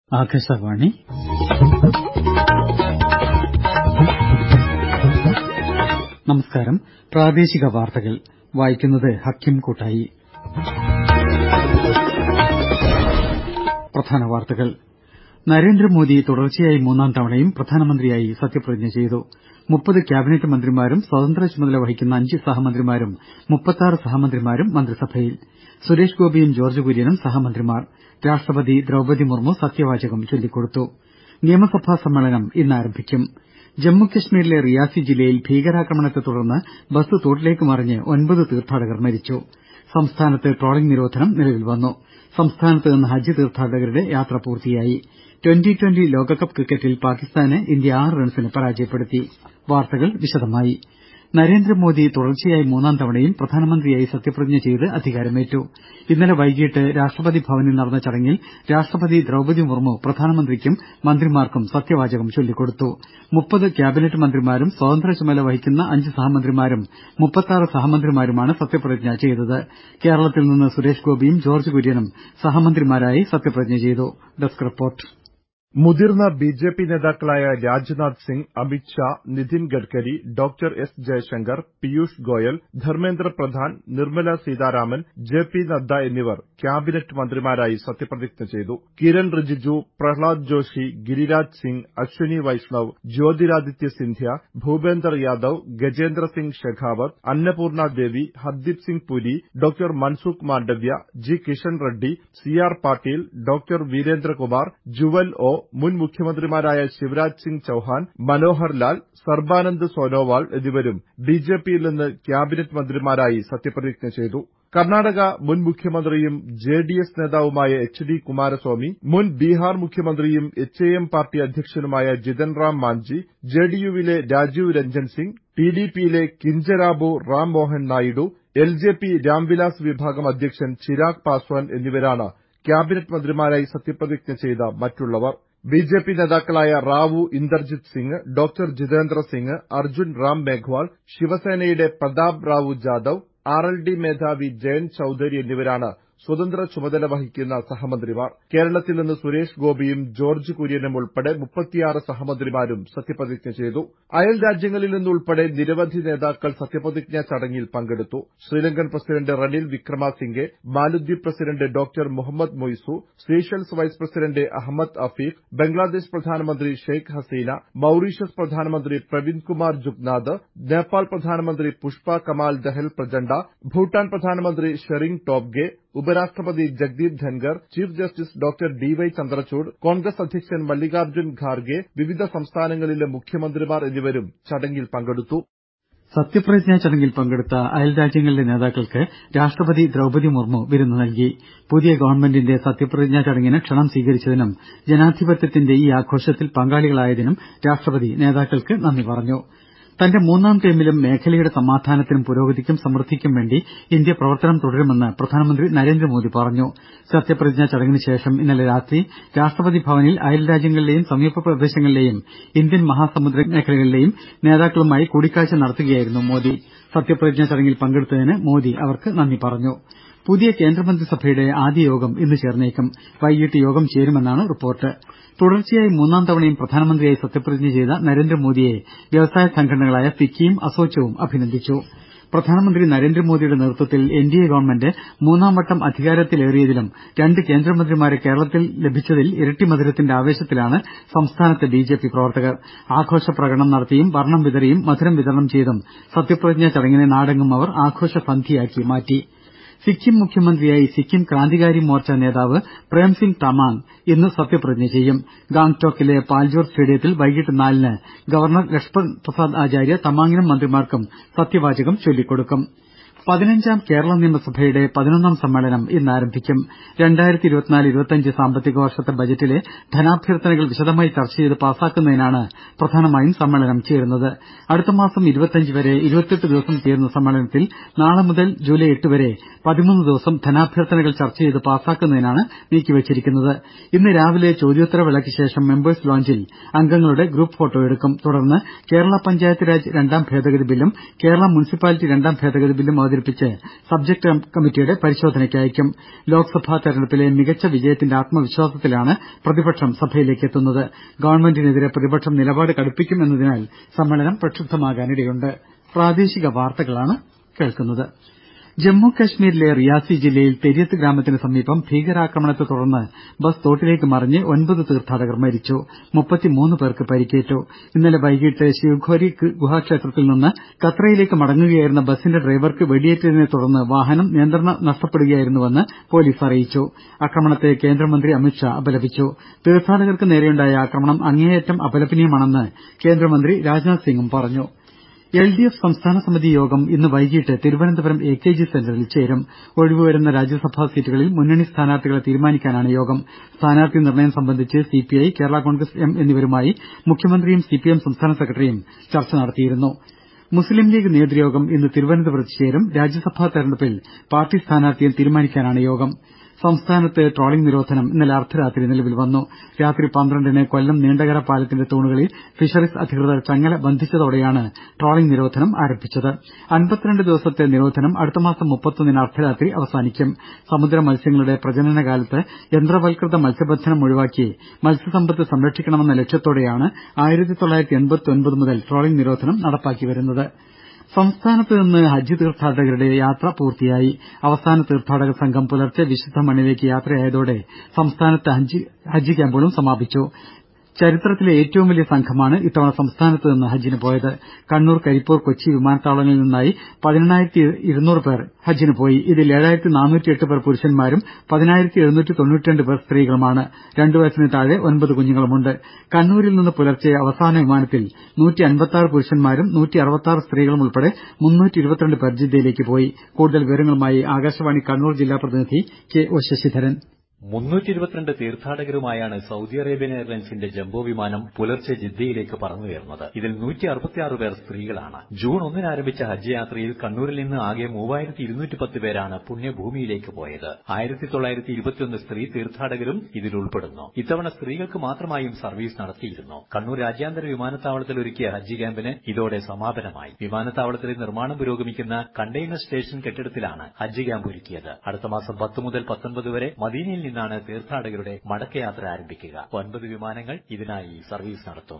ആകാശവാണി നമസ്കാരം പ്രാദേശിക വാർത്തകൾ വായിക്കുന്നത് ഹക്കിം കൂട്ടായി പ്രധാന വാർത്തകൾ നരേന്ദ്രമോദി തുടർച്ചയായി മൂന്നാം തവണയും പ്രധാനമന്ത്രിയായി സത്യപ്രതിജ്ഞ ചെയ്തു മുപ്പത് ക്യാബിനറ്റ് മന്ത്രിമാരും സ്വതന്ത്ര ചുമതല വഹിക്കുന്ന അഞ്ച് സഹമന്ത്രിമാരും മുപ്പത്താറ് സഹമന്ത്രിമാരും മന്ത്രിസഭയിൽ സുരേഷ് ഗോപിയും ജോർജ്ജ് കുര്യനും സഹമന്ത്രിമാർ രാഷ്ട്രപതി ദ്രൌപദി മുർമു സത്യവാചകം ചൊല്ലിക്കൊടുത്തു നിയമസഭാ സമ്മേളനം ഇന്ന് ആരംഭിക്കും ജമ്മു കശ്മീരിലെ റിയാസി ജില്ലയിൽ ഭീകരാക്രമണത്തെ തുടർന്ന് ബസ് തോട്ടിലേക്ക് മറിഞ്ഞ് ഒൻപത് തീർത്ഥാടകർ മരിച്ചു സംസ്ഥാനത്ത് ട്രോളിംഗ് നിരോധനം നിലവിൽ വന്നു സംസ്ഥാനത്ത് നിന്ന് ഹജ്ജ് തീർത്ഥാടകരുടെ യാത്ര പൂർത്തിയായി ട്വന്റി ട്വന്റി ലോകകപ്പ് ക്രിക്കറ്റിൽ പാകിസ്ഥാനെ ഇന്ത്യ ആറ് റൺസിന് പരാജയപ്പെടുത്തി വാർത്തകൾ വിശദമായി നരേന്ദ്രമോദി തുടർച്ചയായി മൂന്നാം തവണയും പ്രധാനമന്ത്രിയായി സത്യപ്രതിജ്ഞ ചെയ്ത് അധികാരമേറ്റു ഇന്നലെ വൈകീട്ട് രാഷ്ട്രപതി ഭവനിൽ നടന്ന ചടങ്ങിൽ രാഷ്ട്രപതി ദ്രൌപദി മുർമു പ്രധാനമന്ത്രിക്കും മന്ത്രിമാർക്കും സത്യവാചകം ചൊല്ലിക്കൊടുത്തു മുപ്പത് ക്യാബിനറ്റ് മന്ത്രിമാരും സ്വതന്ത്ര ചുമതല വഹിക്കുന്ന അഞ്ച് സഹമന്ത്രിമാരും മുപ്പത്താറ് സഹമന്ത്രിമാരുമാണ് സത്യപ്രതിജ്ഞ ചെയ്തത് കേരളത്തിൽ നിന്ന് സുരേഷ് ഗോപിയും ജോർജ്ജ് കുര്യനും സഹമന്ത്രിമാരായി സത്യപ്രതിജ്ഞ ചെയ്തു ഡെസ്ക് റിപ്പോർട്ട് മുതിർന്ന ബിജെപി നേതാക്കളായ Rajnath Singh Amit Shah Nitin Gadkari doctor S Jaishankar Piyush Goyal Dharmendra Pradhan Nirmala Sitharaman J P Nadda എന്നിവർ ക്യാബിനറ്റ് മന്ത്രിമാരായി സത്യപ്രതിജ്ഞ ചെയ്തു Kiren Rijiju Pralhad Joshi Giriraj Singh Ashwini Vaishnaw Jyotiraditya Scindia Bhupender Yadav Gajendra Singh Shekhawat Annapurna Devi Hardeep Singh Puri doctor Mansukh Mandaviya G Kishan Reddy C R Patil doctor Virendra Kumar Jual ഒ മുൻ മുഖ്യമന്ത്രിമാരായ ശിവരാജ് സിംഗ് ചൌഹാൻ മനോഹർ ലാൽ സർബാനന്ദ് സോനോവാൾ എന്നിവരും ബിജെപിയിൽ നിന്ന് ക്യാബിനറ്റ് മന്ത്രിമാരായി സത്യപ്രതിജ്ഞ ചെയ്തു കർണാടക മുൻ മുഖ്യമന്ത്രിയും ജെഡിഎസ് നേതാവുമായ എച്ച് ഡി കുമാരസ്വാമി മുൻ ബീഹാർ മുഖ്യമന്ത്രിയും എച്ച് എ എം പാർട്ടി അധ്യക്ഷനുമായ ജിതൻ റാം മാഞ്ചി ജെഡിയുവിലെ രാജീവ് രഞ്ജൻ സിംഗ് ടിഡിപിയിലെ കിഞ്ചരാബു റാം മോഹൻ നായിഡു എൽജെപി രാംവിലാസ് വിഭാഗം അധ്യക്ഷൻ ചിരാഗ് പാസ്വാൻ എന്നിവരാണ് ക്യാബിനറ്റ് മന്ത്രിമാരായി സത്യപ്രതിജ്ഞ ചെയ്ത മറ്റുള്ളവർ ബിജെപി നേതാക്കളായ റാവു ഇന്ദർജിത് സിംഗ് ഡോക്ടർ ജിതേന്ദ്ര സിംഗ് അർജുൻ റാം മേഘ്വാൾ ശിവസേനയുടെ Prataprao Jadhav R L D മേധാവി ജയന്ത് ചൌധരി എന്നിവരാണ് സ്വതന്ത്ര ചുമതല വഹിക്കുന്ന സഹമന്ത്രിമാർ കേരളത്തിൽ നിന്ന് സുരേഷ് ഗോപിയും ജോർജ്ജ് കുര്യനും ഉൾപ്പെടെ മുപ്പത്തിയാറ് സഹമന്ത്രിമാരും സത്യപ്രതിജ്ഞ ചെയ്തു അയൽ രാജ്യങ്ങളിൽ നിന്നുൾപ്പെടെ നിരവധി നേതാക്കൾ സത്യപ്രതിജ്ഞാ ചടങ്ങിൽ പങ്കെടുത്തു ശ്രീലങ്കൻ പ്രസിഡന്റ് റനിൽ വിക്രമസിംഗെ മാലദ്വീപ് president doctor Muhammad Muizzu Seychelles vice president Ahmed Afif Bangladesh പ്രധാനമന്ത്രി ഷെയ്ഖ് ഹസീന മൌറീഷ്യസ് പ്രധാനമന്ത്രി പ്രവിന്ദ് കുമാർ ജുഗ്നാഥ് നേപ്പാൾ പ്രധാനമന്ത്രി പുഷ്പ കമാൽ ദഹൽ പ്രചണ്ഡ ഭൂട്ടാൻ പ്രധാനമന്ത്രി ഷെറിംഗ് ടോബ്ഗെ ഉപരാഷ്ട്രപതി Jagdeep Dhankhar chief justice doctor D Y Chandrachud Congress അധ്യക്ഷൻ മല്ലികാർജ്ജുൻ ഖാർഗെ വിവിധ സംസ്ഥാനങ്ങളിലെ മുഖ്യമന്ത്രിമാർ എന്നിവരും ചടങ്ങിൽ പങ്കെടുത്തു സത്യപ്രതിജ്ഞാ ചടങ്ങിൽ പങ്കെടുത്ത അയൽരാജ്യങ്ങളിലെ നേതാക്കൾക്ക് രാഷ്ട്രപതി ദ്രൌപദി മുർമു വിരുന്ന് നൽകി പുതിയ ഗവൺമെന്റിന്റെ സത്യപ്രതിജ്ഞാ ചടങ്ങിന് ക്ഷണം സ്വീകരിച്ചതിനും ജനാധിപത്യത്തിന്റെ ഈ ആഘോഷത്തിൽ പങ്കാളികളായതിനും രാഷ്ട്രപതി നേതാക്കൾക്ക് നന്ദി പറഞ്ഞു തന്റെ മൂന്നാം ടേമിലും മേഖലയുടെ സമാധാനത്തിനും പുരോഗതിക്കും സമൃദ്ധിക്കും വേണ്ടി ഇന്ത്യ പ്രവർത്തനം തുടരുമെന്ന് പ്രധാനമന്ത്രി നരേന്ദ്രമോദി പറഞ്ഞു സത്യപ്രതിജ്ഞാ ചടങ്ങിന് ശേഷം ഇന്നലെ രാത്രി രാഷ്ട്രപതി ഭവനിൽ അയൽരാജ്യങ്ങളിലെയും സമീപ പ്രദേശങ്ങളിലെയും ഇന്ത്യൻ മഹാസമുദ്ര മേഖലകളിലെയും നേതാക്കളുമായി കൂടിക്കാഴ്ച നടത്തുകയായിരുന്നു മോദി സത്യപ്രതിജ്ഞാ ചടങ്ങിൽ പങ്കെടുത്തതിന് മോദി അവർക്ക് നന്ദി പറഞ്ഞു പുതിയ കേന്ദ്രമന്ത്രിസഭയുടെ ആദ്യ യോഗം ഇന്ന് ചേർന്നേക്കും വൈകിട്ട് യോഗം ചേരുമെന്നാണ് റിപ്പോർട്ട് തുടർച്ചയായി മൂന്നാം തവണയും പ്രധാനമന്ത്രിയായി സത്യപ്രതിജ്ഞ ചെയ്ത നരേന്ദ്രമോദിയെ വ്യവസായ സംഘടനകളായ ഫിക്കിയും അസോച്ചവും അഭിനന്ദിച്ചു പ്രധാനമന്ത്രി നരേന്ദ്രമോദിയുടെ നേതൃത്വത്തിൽ എൻ ഡി എ ഗവൺമെന്റ് മൂന്നാം വട്ടം അധികാരത്തിലേറിയതിലും രണ്ട് കേന്ദ്രമന്ത്രിമാരെ കേരളത്തിൽ ലഭിച്ചതിൽ ഇരട്ടി മധുരത്തിന്റെ ആവേശത്തിലാണ് സംസ്ഥാനത്തെ ബി ജെ പി പ്രവർത്തകർ ആഘോഷ പ്രകടനം നടത്തിയും വർണം വിതറിയും മധുരം വിതരണം ചെയ്തും സത്യപ്രതിജ്ഞാ ചടങ്ങിനെ നാടെങ്ങും അവർ ആഘോഷസന്ധ്യയാക്കി മാറ്റി സിക്കിം മുഖ്യമന്ത്രിയായി സിക്കിം ക്രാന്തികാരി മോർച്ച നേതാവ് പ്രേംസിംഗ് തമാങ് ഇന്ന് സത്യപ്രതിജ്ഞ ചെയ്യും ഗാംഗ്ടോക്കിലെ പാൽജോർ സ്റ്റേഡിയത്തിൽ വൈകിട്ട് നാലിന് ഗവർണർ ലക്ഷ്മൺ പ്രസാദ് ആചാര്യ തമാങ്ങിനും മന്ത്രിമാർക്കും സത്യവാചകം ചൊല്ലിക്കൊടുക്കും പതിനഞ്ചാം കേരള നിയമസഭയുടെ പതിനൊന്നാം സമ്മേളനം ഇന്ന് ആരംഭിക്കും രണ്ടായിരത്തി ഇരുപത്തിനാല് ഇരുപത്തിയഞ്ച് സാമ്പത്തിക വർഷത്തെ ബജറ്റിലെ ധനാഭ്യർത്ഥനകൾ വിശദമായി ചർച്ച ചെയ്ത് പാസാക്കുന്നതിനാണ് പ്രധാനമായും സമ്മേളനം ചേരുന്നത് അടുത്ത മാസം ഇരുപത്തിയഞ്ച് വരെ ഇരുപത്തിയെട്ട് ദിവസം ചേരുന്ന സമ്മേളനത്തിൽ നാളെ മുതൽ ജൂലൈ എട്ട് വരെ പതിമൂന്ന് ദിവസം ധനാഭ്യർത്ഥനകൾ ചർച്ച ചെയ്ത് പാസാക്കുന്നതിനാണ് നീക്കിവച്ചിരിക്കുന്നത് ഇന്ന് രാവിലെ ചോദ്യോത്തരവേളയ്ക്ക് ശേഷം മെമ്പേഴ്സ് ലോഞ്ചിൽ അംഗങ്ങളുടെ ഗ്രൂപ്പ് ഫോട്ടോ എടുക്കും തുടർന്ന് കേരള പഞ്ചായത്ത് രാജ് രണ്ടാം ഭേദഗതി ബില്ലും കേരള മുനിസിപ്പാലിറ്റി രണ്ടാം ഭേദഗതി ബില്ലും അവതരിപ്പിക്കും അവതരിപ്പിച്ച് സബ്ജക്ട് കമ്മിറ്റിയുടെ പരിശോധനയ്ക്ക് അയക്കും ലോക്സഭാ തെരഞ്ഞെടുപ്പിലെ മികച്ച വിജയത്തിന്റെ ആത്മവിശ്വാസത്തിലാണ് പ്രതിപക്ഷം സഭയിലേക്ക് എത്തുന്നത് ഗവൺമെന്റിനെതിരെ പ്രതിപക്ഷം നിലപാട് കടുപ്പിക്കും എന്നതിനാൽ സമ്മേളനം പ്രക്ഷുബ്ധമാകാനിടയുണ്ട് ജമ്മു കശ്മീരിലെ റിയാസി ജില്ലയിൽ തെരിയത്ത് ഗ്രാമത്തിന് സമീപം ഭീകരാക്രമണത്തെ തുടർന്ന് ബസ് തോട്ടിലേക്ക് മറിഞ്ഞ് ഒൻപത് തീർത്ഥാടകർ മരിച്ചു മുപ്പത്തിമൂന്ന് പേർക്ക് പരിക്കേറ്റു ഇന്നലെ വൈകിട്ട് ശിവഖോരി ഗുഹാക്ഷേത്രത്തിൽ നിന്ന് കത്രയിലേക്ക് മടങ്ങുകയായിരുന്ന ബസിന്റെ ഡ്രൈവർക്ക് വെടിയേറ്റതിനെ തുടർന്ന് വാഹനം നിയന്ത്രണം നഷ്ടപ്പെടുകയായിരുന്നുവെന്ന് പൊലീസ് അറിയിച്ചു ആക്രമണത്തെ കേന്ദ്രമന്ത്രി അമിത്ഷാ അപലപിച്ചു തീർത്ഥാടകർക്ക് നേരെയുണ്ടായ ആക്രമണം അങ്ങേയറ്റം അപലപനീയമാണെന്ന് കേന്ദ്രമന്ത്രി രാജ്നാഥ് സിംഗും പറഞ്ഞു എൽ ഡി എഫ് സംസ്ഥാന സമിതി യോഗം ഇന്ന് വൈകിട്ട് തിരുവനന്തപുരം എ കെ ജി സെന്ററിൽ ചേരും ഒഴിവുവരുന്ന രാജ്യസഭാ സീറ്റുകളിൽ മുന്നണി സ്ഥാനാർത്ഥികളെ തീരുമാനിക്കാനാണ് യോഗം സ്ഥാനാർത്ഥി നിർണയം സംബന്ധിച്ച് സിപിഐ കേരള കോൺഗ്രസ് എം എന്നിവരുമായി മുഖ്യമന്ത്രിയും സിപിഎം സംസ്ഥാന സെക്രട്ടറിയും ചർച്ച നടത്തിയിരുന്നു മുസ്ലിം ലീഗ് നേതൃയോഗം ഇന്ന് തിരുവനന്തപുരത്ത് ചേരും രാജ്യസഭാ തെരഞ്ഞെടുപ്പിൽ പാർട്ടി സ്ഥാനാർത്ഥിയെ തീരുമാനിക്കാനാണ് യോഗം സംസ്ഥാനത്ത് ട്രോളിംഗ് നിരോധനം ഇന്നലെ അർദ്ധരാത്രി നിലവിൽ വന്നു രാത്രി പന്ത്രണ്ടിന് കൊല്ലം നീണ്ടകര പാലത്തിന്റെ തൂണുകളിൽ ഫിഷറീസ് അധികൃതർ ചങ്ങല ബന്ധിച്ചതോടെയാണ് ട്രോളിംഗ് നിരോധനം ആരംഭിച്ചത് അൻപത്തിരണ്ട് ദിവസത്തെ നിരോധനം അടുത്തമാസം മുപ്പത്തൊന്നിന് അർദ്ധരാത്രി അവസാനിക്കും സമുദ്ര മത്സ്യങ്ങളുടെ പ്രജനനകാലത്ത് യന്ത്രവൽകൃത മത്സ്യബന്ധനം ഒഴിവാക്കി മത്സ്യസമ്പത്ത് സംരക്ഷിക്കണമെന്ന ലക്ഷ്യത്തോടെയാണ് മുതൽ ട്രോളിംഗ് നിരോധനം നടപ്പാക്കി വരുന്നത് സംസ്ഥാനത്ത് നിന്ന് ഹജ്ജ് തീർത്ഥാടകരുടെ യാത്ര പൂർത്തിയായി അവസാന തീർത്ഥാടക സംഘം പുലർച്ചെ വിശുദ്ധ മണ്ണിലേക്ക് യാത്രയായതോടെ സംസ്ഥാനത്തെ ഹജ്ജ് ക്യാമ്പുകളും സമാപിച്ചു ചരിത്രത്തിലെ ഏറ്റവും വലിയ സംഘമാണ് ഇത്തവണ സംസ്ഥാനത്ത് നിന്ന് ഹജ്ജിന് പോയത് കണ്ണൂർ കരിപ്പൂർ കൊച്ചി വിമാനത്താവളങ്ങളിൽ നിന്നായി പതിനെണ്ണായിരത്തി ഇരുന്നൂറ് പേർ ഹജ്ജിന് പോയി ഇതിൽ ഏഴായിരത്തി നാനൂറ്റിയെട്ട് പേർ പുരുഷന്മാരും പതിനായിരത്തി എഴുന്നൂറ്റി തൊണ്ണൂറ്റിരണ്ട് പേർ സ്ത്രീകളുമാണ് രണ്ടു വയസ്സിന് താഴെ ഒൻപത് കുഞ്ഞുങ്ങളുമുണ്ട് കണ്ണൂരിൽ നിന്ന് പുലർച്ചെ അവസാന വിമാനത്തിൽ നൂറ്റി അൻപത്തിയാറ് പുരുഷന്മാരും നൂറ്റി അറുപത്തിയാറ് സ്ത്രീകളും ഉൾപ്പെടെ മുന്നൂറ്റി ഇരുപത്തിരണ്ട് പേർ ജിദ്ദയിലേക്ക് പോയി കൂടുതൽ വിവരങ്ങളുമായി ആകാശവാണി കണ്ണൂർ ജില്ലാ പ്രതിനിധി കെ ഒ ശശിധരൻ മുന്നൂറ്റി ഇരുപത്തിരണ്ട് തീർത്ഥാടകരുമായാണ് സൌദി അറേബ്യൻ എയർലൈൻസിന്റെ ജംബോ വിമാനം പുലർച്ചെ ജിദ്ദയിലേക്ക് പറന്നുയർന്നത് ഇതിൽ നൂറ്റി അറുപത്തിയാറ് പേർ സ്ത്രീകളാണ് ജൂൺ ഒന്നിന് ആരംഭിച്ച ഹജ്ജ് യാത്രയിൽ കണ്ണൂരിൽ നിന്ന് ആകെ മൂവായിരത്തി ഇരുന്നൂറ്റി പത്ത് പേരാണ് പുണ്യഭൂമിയിലേക്ക് പോയത് ആയിരത്തി തൊള്ളായിരത്തി ഇരുപത്തിയൊന്ന് സ്ത്രീ തീർത്ഥാടകരും ഇതിൽ ഉൾപ്പെടുന്നു ഇത്തവണ സ്ത്രീകൾക്ക് മാത്രമായും സർവീസ് നടത്തിയിരുന്നു കണ്ണൂർ രാജ്യാന്തര വിമാനത്താവളത്തിൽ ഒരുക്കിയ ഹജ്ജ് ക്യാമ്പിന് ഇതോടെ സമാപനമായി വിമാനത്താവളത്തിലെ നിർമ്മാണം പുരോഗമിക്കുന്ന കണ്ടെയ്നർ സ്റ്റേഷൻ കെട്ടിടത്തിലാണ് ഹജ്ജ് ക്യാമ്പ് ഒരുക്കിയത് അടുത്ത മാസം പത്ത് മുതൽ പത്തൊൻപത് വരെ മദീനയിൽ നിന്നാണ് തീർത്ഥാടകരുടെ മടക്കയാത്ര ആരംഭിക്കുക ഒൻപത് വിമാനങ്ങൾ ഇതിനായി സർവീസ് നടത്തും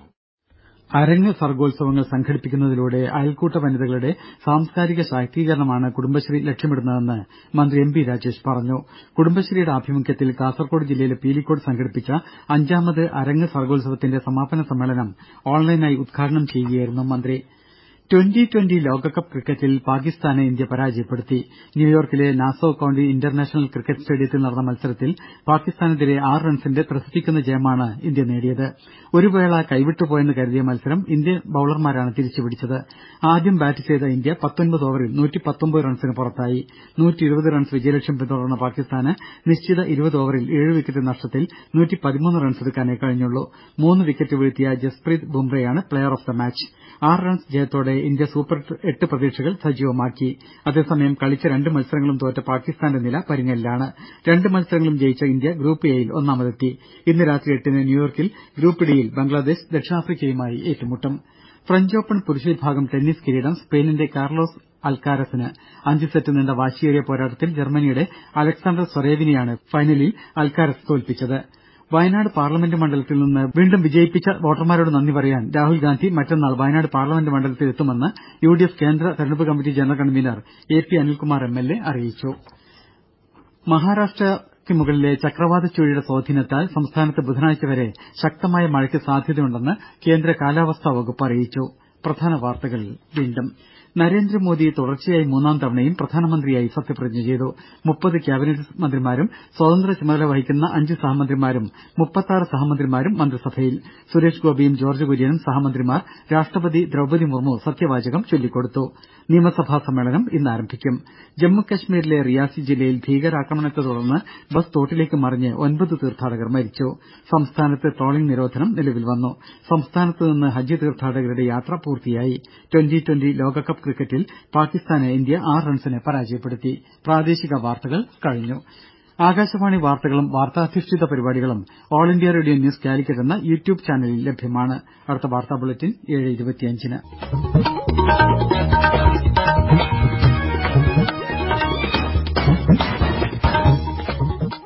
അരങ്ങ് സർഗോത്സവങ്ങൾ സംഘടിപ്പിക്കുന്നതിലൂടെ അയൽക്കൂട്ട വനിതകളുടെ സാംസ്കാരിക ശാക്തീകരണമാണ് കുടുംബശ്രീ ലക്ഷ്യമിടുന്നതെന്ന് മന്ത്രി എം ബി രാജേഷ് പറഞ്ഞു കുടുംബശ്രീയുടെ ആഭിമുഖ്യത്തിൽ കാസർകോട് ജില്ലയിലെ പീലിക്കോട് സംഘടിപ്പിച്ച അഞ്ചാമത് അരങ്ങ് സർഗോത്സവത്തിന്റെ സമാപന സമ്മേളനം ഓൺലൈനായി ഉദ്ഘാടനം ചെയ്യുകയായിരുന്നു മന്ത്രി ട്വന്റി ട്വന്റി ലോകകപ്പ് ക്രിക്കറ്റിൽ പാകിസ്ഥാനെ ഇന്ത്യ പരാജയപ്പെടുത്തി ന്യൂയോർക്കിലെ നാസോ കൌണ്ടി ഇന്റർനാഷണൽ ക്രിക്കറ്റ് സ്റ്റേഡിയത്തിൽ നടന്ന മത്സരത്തിൽ പാകിസ്ഥാനെതിരെ ആറ് റൺസിന്റെ ത്രസിപ്പിക്കുന്ന ജയമാണ് ഇന്ത്യ നേടിയത് ഒരു വേള കൈവിട്ടുപോയെന്ന് കരുതിയ മത്സരം ഇന്ത്യൻ ബൌളർമാരാണ് തിരിച്ചുപിടിച്ചത് ആദ്യം ബാറ്റ് ചെയ്ത ഇന്ത്യ പത്തൊൻപത് ഓവറിൽ നൂറ്റിപ്പത്തൊമ്പത് റൺസിന് പുറത്തായി നൂറ്റിയിരുപത് റൺസ് വിജയലക്ഷ്യം പിന്തുടർന്ന പാകിസ്ഥാന് നിശ്ചിത ഇരുപത് ഓവറിൽ ഏഴ് വിക്കറ്റ് നഷ്ടത്തിൽ നൂറ്റിപ്പതിമൂന്ന് റൺസെടുക്കാനേ കഴിഞ്ഞുള്ളൂ മൂന്ന് വിക്കറ്റ് വീഴ്ത്തിയ ജസ്പ്രീത് ബുംറയാണ് പ്ലെയർ ഓഫ് ദ മാച്ച് ആറ് റൺസ് ജയത്തോടെ ഇന്ത്യ സൂപ്പർ എട്ട് പ്രതീക്ഷകൾ സജീവമാക്കി അതേസമയം കളിച്ച രണ്ട് മത്സരങ്ങളും തോറ്റ പാകിസ്ഥാന്റെ നില പരുങ്ങലിലാണ് രണ്ട് മത്സരങ്ങളും ജയിച്ച ഇന്ത്യ ഗ്രൂപ്പ് എയിൽ ഒന്നാമതെത്തി ഇന്ന് രാത്രി എട്ടിന് ന്യൂയോർക്കിൽ ഗ്രൂപ്പ് ഡിയിൽ ബംഗ്ലാദേശ് ദക്ഷിണാഫ്രിക്കയുമായി ഏറ്റുമുട്ടും ഫ്രഞ്ച് ഓപ്പൺ പുരുഷ വിഭാഗം ടെന്നീസ് കിരീടം സ്പെയിനിന്റെ കാർലോസ് അൽക്കാരസിന് അഞ്ച് സെറ്റ് നീണ്ട വാശിയേറിയ പോരാട്ടത്തിൽ ജർമ്മനിയുടെ അലക്സാണ്ടർ സൊരേവിനെയാണ് ഫൈനലിൽ അൽക്കാരസ് തോൽപ്പിച്ചത് വയനാട് പാർലമെന്റ് മണ്ഡലത്തിൽ നിന്ന് വീണ്ടും വിജയിപ്പിച്ച വോട്ടർമാരോട് നന്ദി പറയാൻ രാഹുൽ ഗാന്ധി മറ്റന്നാൾ വയനാട് പാർലമെന്റ് മണ്ഡലത്തിൽ എത്തുമെന്ന് യു ഡി എഫ് കേന്ദ്ര തെരഞ്ഞെടുപ്പ് committee general convener A P Anilkumar M L A അറിയിച്ചു മഹാരാഷ്ട്രയ്ക്ക് മുകളിലെ ചക്രവാത ചുഴിയുടെ സ്വാധീനത്താൽ സംസ്ഥാനത്ത് ബുധനാഴ്ച വരെ ശക്തമായ മഴയ്ക്ക് സാധ്യതയുണ്ടെന്ന് കേന്ദ്ര കാലാവസ്ഥാ വകുപ്പ് അറിയിച്ചു പ്രധാന വാർത്തകൾ വീണ്ടും നരേന്ദ്രമോദി തുടർച്ചയായി മൂന്നാം തവണയും പ്രധാനമന്ത്രിയായി സത്യപ്രതിജ്ഞ ചെയ്തു മുപ്പത് ക്യാബിനറ്റ് മന്ത്രിമാരും സ്വതന്ത്ര ചുമതല വഹിക്കുന്ന അഞ്ച് സഹമന്ത്രിമാരും മുപ്പത്താറ് സഹമന്ത്രിമാരും മന്ത്രിസഭയിൽ സുരേഷ് ഗോപിയും ജോർജ്ജ് കുര്യനും സഹമന്ത്രിമാർ രാഷ്ട്രപതി ദ്രൌപദി മുർമു സത്യവാചകം ചൊല്ലിക്കൊടുത്തു നിയമസഭാ സമ്മേളനം ഇന്ന് ആരംഭിക്കും ജമ്മുകശ്മീരിലെ റിയാസി ജില്ലയിൽ ഭീകരാക്രമണത്തെ തുടർന്ന് ബസ് തോട്ടിലേക്ക് മറിഞ്ഞ് ഒൻപത് തീർത്ഥാടകർ മരിച്ചു സംസ്ഥാനത്ത് ട്രോളിംഗ് നിരോധനം നിലവിൽ വന്നു സംസ്ഥാനത്ത് നിന്ന് ഹജ്ജ് തീർത്ഥാടകരുടെ യാത്ര പൂർത്തിയായി ട്വന്റി ട്വന്റി ലോകകപ്പ് ക്രിക്കറ്റിൽ പാകിസ്ഥാനെ ഇന്ത്യ ആറ് റൺസിന് പരാജയപ്പെടുത്തി പ്രാദേശിക വാർത്തകൾ കഴിഞ്ഞു ആകാശവാണി വാർത്തകളും വാർത്താധിഷ്ഠിത പരിപാടികളും all India radio news Calicut എന്ന യൂട്യൂബ് ചാനലിൽ ലഭ്യമാണ് അടുത്ത വാർത്താ ബുള്ളറ്റിൻ ഏഴ് ഇരുപത്തിയഞ്ചിന്